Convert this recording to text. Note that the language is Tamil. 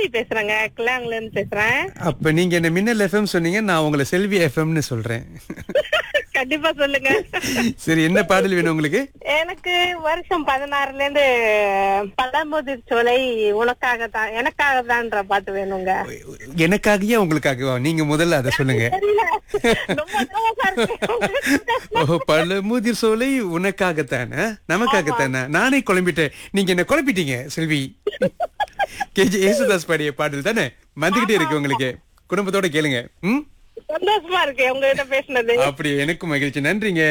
செல்வி பேசுறேங்க கிளாங்ல இருந்து பேசுறேன் அப்ப நீங்க என்ன மின்னல் எஃப்எம் சொன்னீங்க நான் உங்களை செல்வி எஃப்எம்னு சொல்றேன் கண்டிப்பா சொல்லுங்க சரி என்ன பாடல் வேணும் உங்களுக்கு எனக்கு வருஷம் பதினாறுல இருந்து பழமுதிர் சோலை உனக்காக தான் எனக்காக தான்ற பாட்டு வேணுங்க எனக்காகவே உங்களுக்காகவா நீங்க முதல்ல அதை சொல்லுங்க தெரியல ரொம்ப nervous ஆ இருக்கு. ஓ பல முதிர் சோலை உனக்காகத்தானே நமக்காகத்தானே நானே குழம்பிட்டேன் நீங்க என்ன குழப்பிட்டீங்க செல்வி கேஜி ஏசுதாஸ் பாடிய பாடல் தானே வந்துகிட்டே இருக்கு உங்களுக்கு குடும்பத்தோட கேளுங்க ம் சந்தோஷமா இருக்கு உங்ககிட்ட பேசுனது அப்படி எனக்கும் மகிழ்ச்சி நன்றிங்க